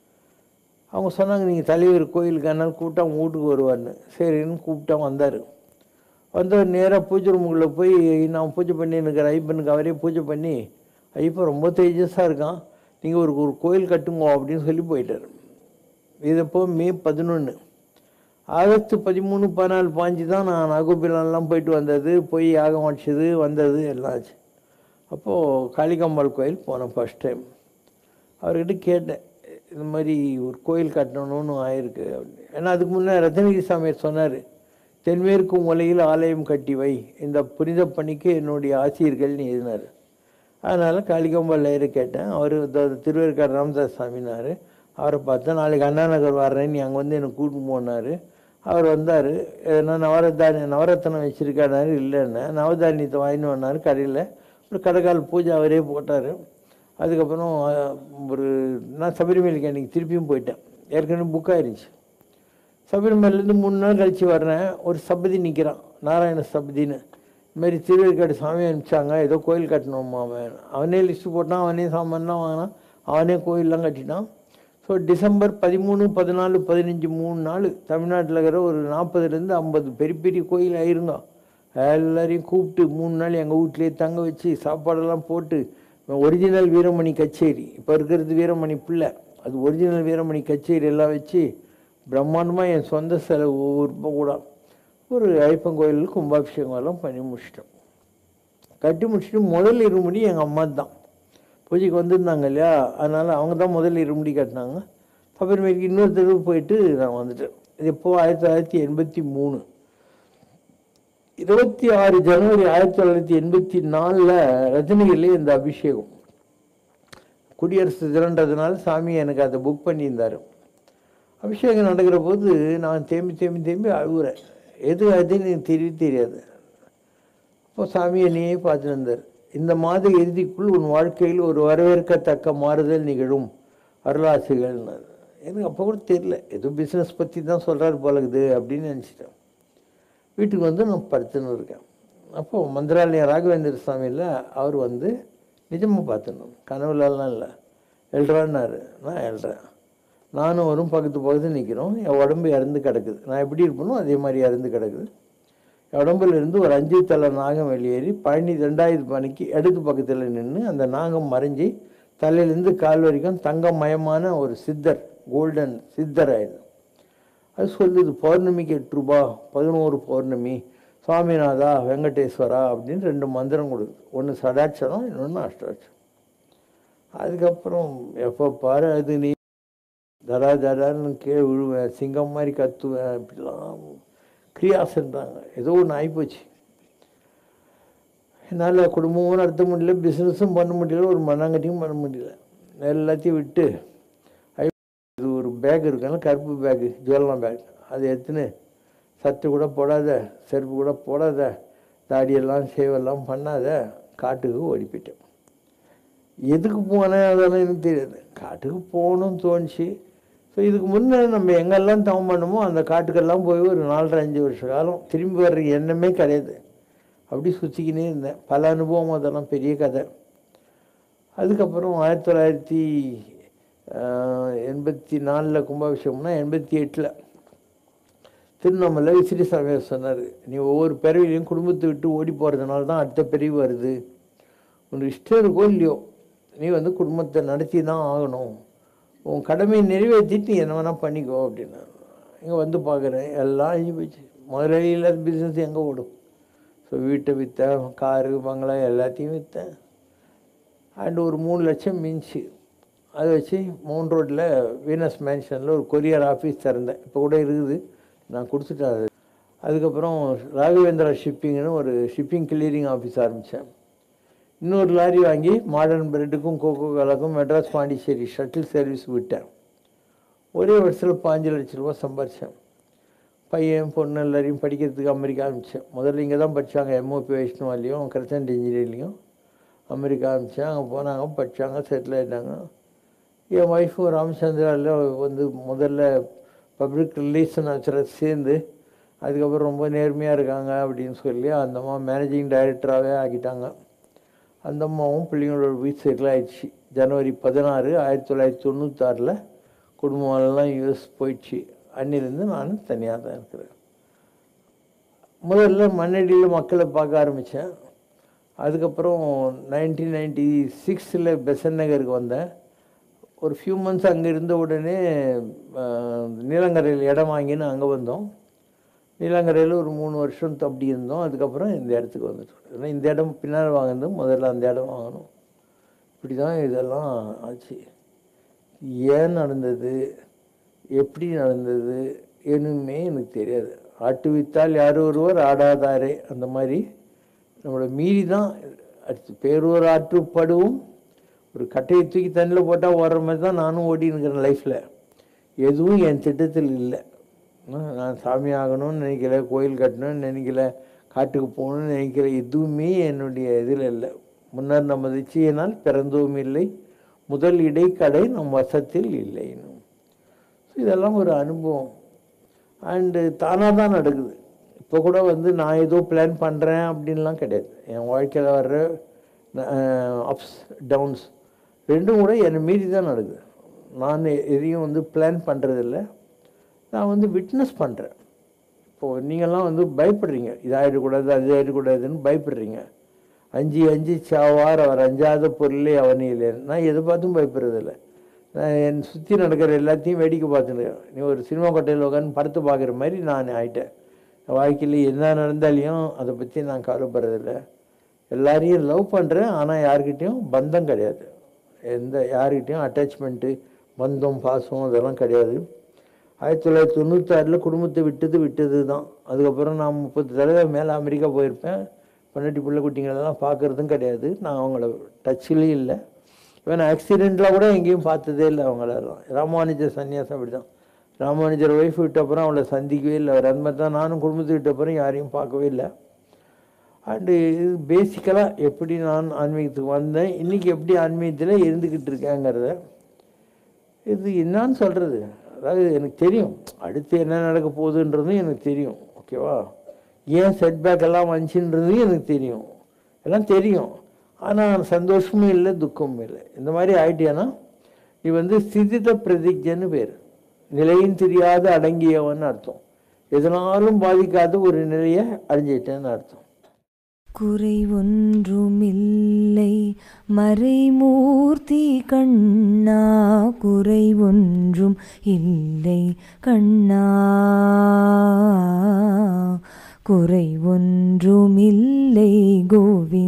[SPEAKER 3] அவங்க சொன்னாங்க நீங்கள் தலைவர் கோயிலுக்கு அதனால் கூப்பிட்டா அவங்க வீட்டுக்கு வருவார்னு சரின்னு கூப்பிட்டா வந்தார் வந்தவர் நேராக பூஜை ரூமுக்குள்ளே போய் நான் பூஜை பண்ணி எனக்கு ஐப்பனுக்கு அவரே பூஜை பண்ணி ஐப்பன் ரொம்ப தேஜஸாக இருக்கான் நீங்கள் ஒரு ஒரு கோயில் கட்டுங்க அப்படின்னு சொல்லி போயிட்டார் இது அப்போ மே பதினொன்று ஆகஸ்ட் பதிமூணு பதினாலு பாஞ்சு தான் நான் நாகோபிலான்லாம் போயிட்டு வந்தது போய் யாகம் அடிச்சது வந்தது எல்லாம் ஆச்சு அப்போது காளிகாம்பாள் கோயில் போனேன் ஃபஸ்ட் டைம் அவர்கிட்ட கேட்டேன் இந்த மாதிரி ஒரு கோயில் கட்டணும்னு ஆயிருக்கு அப்படின்னு ஏன்னா அதுக்கு முன்னே ரத்னகிரி சாமியார் சொன்னார் தென்மேற்கு மூலையில் ஆலயம் கட்டி வை இந்த புனித பணிக்கு என்னுடைய ஆசிரியர்கள்னு எழுதினார் அதனால் காளிகாம்பாள் ஐயரை கேட்டேன் அவர் திருவேற்காடு ராமதாஸ் சாமினார் அவரை பார்த்தா நாளைக்கு அண்ணா நகர் வர்றேன் நீ அங்கே வந்து என்னை கூட்டிட்டு போனார் அவர் வந்தார் எதனா நவரத்தானி நவரத்தனம் வச்சுருக்காரு இல்லைன்னு நவதானியத்தை வாங்கிட்டு வந்தார் கடையில் ஒரு கடைக்கால் பூஜை அவரே போட்டார் அதுக்கப்புறம் அஹ், ஒரு நான் சபரிமலைக்கு அன்றைக்கி திருப்பியும் போயிட்டேன் ஏற்கனவே புக் ஆயிருந்துச்சு சபரிமலையிலேருந்து மூணு நாள் கழிச்சு வர்றேன் ஒரு சபதி நிற்கிறான் நாராயண சபதின்னு இந்த மாதிரி திருவேற்காடு சாமி அனுப்பிச்சாங்க ஏதோ கோயில் கட்டணுமா அவன் அவனே லிஸ்ட்டு போட்டான் அவனே சாமான்லாம் வாங்கினான் அவனே கோயிலெலாம் கட்டினான் ஸோ டிசம்பர் பதிமூணு பதினாலு பதினஞ்சு மூணு நாள் தமிழ்நாட்டில் இருக்கிற ஒரு நாற்பதுலேருந்து ஐம்பது பெரிய பெரிய கோயில் ஆயிருங்க எல்லாரையும் கூப்பிட்டு மூணு நாள் எங்கள் வீட்லேயே தங்க வச்சு சாப்பாடெல்லாம் போட்டு ஒரிஜினல் வீரமணி கச்சேரி இப்போ இருக்கிறது வீரமணி பிள்ளை அது ஒரிஜினல் வீரமணி கச்சேரி எல்லாம் வச்சு பிரம்மாண்டமாக என் சொந்த செலவு ஒவ்வொரு ரூபாய் கூட ஒரு ஐப்பன் கோயில் கும்பாபிஷேகம் எல்லாம் பண்ணி முடிச்சிட்டோம் கட்டி முடிச்சுட்டு முதல் இருமுடி எங்கள் அம்மா தான் பூஜைக்கு வந்திருந்தாங்க இல்லையா அதனால் அவங்க தான் முதல் இருமுடி கட்டினாங்க அப்புறமேற்கு இன்னொரு தடவை போயிட்டு நான் வந்துட்டேன் இது எப்போ ஆயிரத்தி தொள்ளாயிரத்தி எண்பத்தி மூணு இருபத்தி ஆறு ஜனவரி ஆயிரத்தி தொள்ளாயிரத்தி எண்பத்தி நாலில் ரஜினிகிரிலே இந்த அபிஷேகம் குடியரசு தினன்றதுனால சாமி எனக்கு அதை புக் பண்ணியிருந்தார் அபிஷேகம் நடக்கிற போது நான் தேம்பி தேம்பி தேம்பி அழுகுறேன் எது அதுன்னு எனக்கு தெரியவே தெரியாது அப்போ சாமி என்னையே பார்த்துட்டு இருந்தார் இந்த மாத இறுதிக்குள் உன் வாழ்க்கையில் ஒரு வரவேற்கத்தக்க மாறுதல் நிகழும் அருளாசிகள்னார் எனக்கு அப்போ கூட தெரியல ஏதோ பிஸ்னஸ் பற்றி தான் சொல்கிறாரு போலகுது அப்படின்னு நினச்சிட்டேன் வீட்டுக்கு வந்து நான் படுத்துன்னு இருக்கேன் அப்போது மந்திராலயம் ராகவேந்திர சாமியில் அவர் வந்து நிஜமாக பார்த்துணும் கனவுலலாம் இல்லை எழுறான்னாரு நான் எழுறேன் நானும் வரும் பக்கத்து பக்கத்து நிற்கிறோம் என் உடம்பு இறந்து கிடக்குது நான் எப்படி இருப்பேனோ அதே மாதிரி இறந்து கிடக்குது என் உடம்புல இருந்து ஒரு அஞ்சு தலை நாகம் வெளியேறி பழனி ரெண்டாயிரத்து பணிக்கு இடது பக்கத்தில் நின்று அந்த நாகம் மறைஞ்சி தலையிலேருந்து கால் வரைக்கும் தங்கமயமான ஒரு சித்தர் கோல்டன் சித்தர் ஆயிடுது அது சொல்லுது பௌர்ணமிக்கு எட்டு ரூபா பதினோரு பௌர்ணமி சுவாமிநாதா வெங்கடேஸ்வரா அப்படின்னு ரெண்டு மந்திரம் கொடுக்குது ஒன்று சடாட்சரம் இன்னொன்று அஷ்டாட்சரம் அதுக்கப்புறம் எப்போ பாரு அது நீ தடா தடான்னு கீழே விழுவேன் சிங்கம் மாதிரி கத்துவேன் இப்படிலாம் கிரியாசன்றாங்க ஏதோ ஒன்று ஆகிப்போச்சு என்னால் குடும்பமும் நடத்த முடியல பிஸ்னஸும் பண்ண முடியல ஒரு மண்ணாங்கட்டியும் பண்ண முடியல எல்லாத்தையும் விட்டு ஐ- இது ஒரு பேக் இருக்குல்ல கருப்பு பேக்கு ஜுவல்லாம் பேக் அதை எடுத்துன்னு சட்டு கூட போடாத செருப்பு கூட போடாத தாடியெல்லாம் சேவெல்லாம் பண்ணாத காட்டுக்கு ஓடி போயிட்டேன் எதுக்கு போனேன் அதெல்லாம் எனக்கு தெரியாது காட்டுக்கு போகணும்னு தோணுச்சு ஸோ இதுக்கு முன்னே நம்ம எங்கெல்லாம் தவம் பண்ணமோ அந்த காட்டுக்கெல்லாம் போய் ஒரு நாலரை அஞ்சு வருஷ காலம் திரும்பி வர்ற எண்ணமே கிடையாது அப்படி சுற்றிக்கினே இருந்தேன் பல அனுபவம் அதெல்லாம் பெரிய கதை அதுக்கப்புறம் ஆயிரத்தி தொள்ளாயிரத்தி ஆஹ், எண்பத்தி நாலில் கும்பாபிஷேகம்னா எண்பத்தி எட்டில் திருவண்ணாமலை விசிறி சாமியார் சொன்னார் நீ ஒவ்வொரு பிறவிலையும் குடும்பத்தை விட்டு ஓடி போகிறதுனால தான் அடுத்த பிறவி வருது உனக்கு இஷ்டம் இருக்கோ இல்லையோ நீ வந்து குடும்பத்தை நடத்தி தான் ஆகணும் உன் கடமையை நிறைவேற்றிட்டு நீ என்ன வேணால் பண்ணிக்கோ அப்படின்னா இங்கே வந்து பார்க்குறேன் எல்லாம் அழிஞ்சு போச்சு முதலாளி இல்லாத பிஸ்னஸ் எங்கே ஓடும் ஸோ வீட்டை விற்றேன் காரு பங்களா எல்லாத்தையும் விற்றேன் அண்ட் ஒரு மூணு லட்சம் மிஞ்சி அதை வச்சு மவுண்ட் ரோட்டில் வீனஸ் மேன்ஷனில் ஒரு கொரியர் ஆஃபீஸ் திறந்தேன் இப்போ கூட இருக்குது நான் கொடுத்துட்டேன் அது அதுக்கப்புறம் ராகவேந்திரா ஷிப்பிங்னு ஒரு ஷிப்பிங் கிளியரிங் ஆஃபீஸ் ஆரம்பித்தேன் இன்னொரு லாரி வாங்கி மாடர்ன் பிரெட்டுக்கும் கோகோ கோலாக்கும் மெட்ராஸ் பாண்டிச்சேரி ஷட்டில் சர்வீஸ் விட்டேன் ஒரே வருஷத்தில் பாஞ்சு லட்ச ரூபா சம்பாரித்தேன் பையன் பொண்ணு எல்லாரையும் படிக்கிறதுக்கு அமெரிக்கா அனுப்பிச்சேன் முதல்ல இங்கே தான் படித்தாங்க எம்ஓபி வைஷ்ணவாலையும் கிரசன்ட் இன்ஜினியரிங்லையும் அமெரிக்கா அனுப்பிச்சேன் அங்கே போனாங்க படித்தாங்க செட்டில் ஆகிட்டாங்க என் ஒய்ஃபும் ராமச்சந்திராவில் வந்து முதல்ல பப்ளிக் ரிலேஷன் ஆச்சுர சேர்ந்து அதுக்கப்புறம் ரொம்ப நேர்மையாக இருக்காங்க அப்படின்னு சொல்லி அந்த அம்மா மேனேஜிங் டைரக்டராகவே ஆக்கிட்டாங்க அந்த அம்மாவும் பிள்ளைங்களோட வீட் செட்டில் ஆயிடுச்சு ஜனவரி பதினாறு ஆயிரத்தி தொள்ளாயிரத்தி தொண்ணூத்தாறில் குடும்பமெல்லாம் யூஎஸ் போயிடுச்சு அன்னிலேருந்து நான் தனியாக தான் இருக்கிறேன் முதல்ல மண்ணடியில் மக்களை பார்க்க ஆரம்பித்தேன் அதுக்கப்புறம் நைன்டீன் நைன்டி சிக்ஸில் பெசன் நகருக்கு வந்தேன் ஒரு ஃபியூ மந்த்ஸ் அங்கே இருந்த உடனே அஹ், நீலங்கரையில் இடம் வாங்கின்னு அங்கே வந்தோம் நீலங்கரையில் ஒரு மூணு வருஷம் அப்படி இருந்தோம் அதுக்கப்புறம் இந்த இடத்துக்கு வந்துட்டோம் ஏன்னா இந்த இடம் பின்னால் வாங்கினது முதல்ல அந்த இடம் வாங்கணும் இப்படி தான் இதெல்லாம் ஆச்சு ஏன் நடந்தது எப்படி நடந்தது எதுவுமே எனக்கு தெரியாது ஆட்டு வித்தால் யார் ஒருவர் ஆடாதாரே அந்த மாதிரி நம்மளை மீறி தான் அடுத்து பேரூர் ஆற்றுப்படுவும் ஒரு கட்டையை தூக்கி தண்ணியில் போட்டால் ஓடுற மாதிரி தான் நானும் ஓடின்னு இருக்கிறேன் லைஃப்பில் எதுவும் என் திட்டத்தில் இல்லை நான் நான் சாமி ஆகணும்னு நினைக்கல கோயில் கட்டணும்னு நினைக்கல காட்டுக்கு போகணும்னு நினைக்கல எதுவுமே என்னுடைய இதில் இல்லை முன்னர் நமது இச்சையினால் பிறந்தோம் இல்லை முதல் இடைக்கடை நம் வசத்தில் இல்லை ஸோ இதெல்லாம் ஒரு அனுபவம் அண்டு தானாக தான் நடக்குது இப்போ கூட வந்து நான் ஏதோ பிளான் பண்ணுறேன் அப்படின்லாம் கிடையாது என் வாழ்க்கையில் வர்ற அப்ஸ் டவுன்ஸ் ரெண்டும் கூட என்னை மீறி தான் நடக்குது நான் எதையும் வந்து பிளான் பண்ணுறதில்ல நான் வந்து விட்னஸ் பண்ணுறேன் இப்போது நீங்கள்லாம் வந்து பயப்படுறீங்க இது ஆகிடக்கூடாது அது ஆகிடக்கூடாதுன்னு பயப்படுறீங்க அஞ்சு அஞ்சு சாவார் அவர் அஞ்சாத பொருளே அவனிலே நான் எதை பார்த்தும் பயப்படுறதில்ல நான் என் சுற்றி நடக்கிற எல்லாத்தையும் வேடிக்கை பார்த்துருக்கேன் நீ ஒரு சினிமா கொட்டையில் உட்காந்து படத்தை பார்க்குற மாதிரி நான் ஆயிட்டேன் என் வாழ்க்கையில் என்ன நடந்தாலையும் அதை பற்றி நான் கவலைப்படுறதில்ல எல்லாரையும் லவ் பண்ணுறேன் ஆனால் யார்கிட்டயும் பந்தம் கிடையாது எந்த யார்கிட்டயும் அட்டாச்மெண்ட்டு பந்தம் பாசம் அதெல்லாம் கிடையாது ஆயிரத்தி தொள்ளாயிரத்தி தொண்ணூத்தாறில் குடும்பத்தை விட்டது விட்டது தான் அதுக்கப்புறம் நான் முப்பது தடவை மேலே அமெரிக்கா போயிருப்பேன் பொண்டாட்டி பிள்ளை குட்டிங்களெல்லாம் பார்க்குறதும் கிடையாது நான் அவங்கள டச்சிலையும் இல்லை இவன் ஆக்சிடெண்ட்டில் கூட எங்கேயும் பார்த்ததே இல்லை அவங்களெல்லாம் ராமானுஜர் சன்னியாசம் அப்படி தான் ராமானுஜர் ஒய்ஃப் விட்ட அப்புறம் அவளை சந்திக்கவே இல்லை அவர் அந்த மாதிரி தான் நானும் குடும்பத்தை விட்ட அப்புறம் யாரையும் பார்க்கவே இல்லை அண்டு இது பேசிக்கலாக எப்படி நான் ஆன்மீகத்துக்கு வந்தேன் இன்றைக்கி எப்படி ஆன்மீகத்தில் இருந்துக்கிட்டு இருக்கேங்கிறத இது என்னான்னு சொல்கிறது அதாவது எனக்கு தெரியும் அடுத்து என்ன நடக்க போகுதுன்றதும் எனக்கு தெரியும் ஓகேவா ஏன் செட்பேக் எல்லாம் வந்துச்சுன்றதும் எனக்கு தெரியும் எல்லாம் தெரியும் ஆனால் சந்தோஷமும் இல்லை துக்கமும் இல்லை இந்த மாதிரி ஆயிட்டியானா நீ வந்து ஸ்திதித பிரதிஜன்னு பேர் நிலையும் தெரியாத அடங்கியவன் அர்த்தம் எதனாலும் பாதிக்காத ஒரு நிலையை அடைஞ்சிட்டேன்னு அர்த்தம்
[SPEAKER 5] குறை ஒன்றுமில்லை மறைமூர்த்தி கண்ணா குறை ஒன்றும் இல்லை கண்ணா குறை ஒன்றுமில்லை கோவிந்தா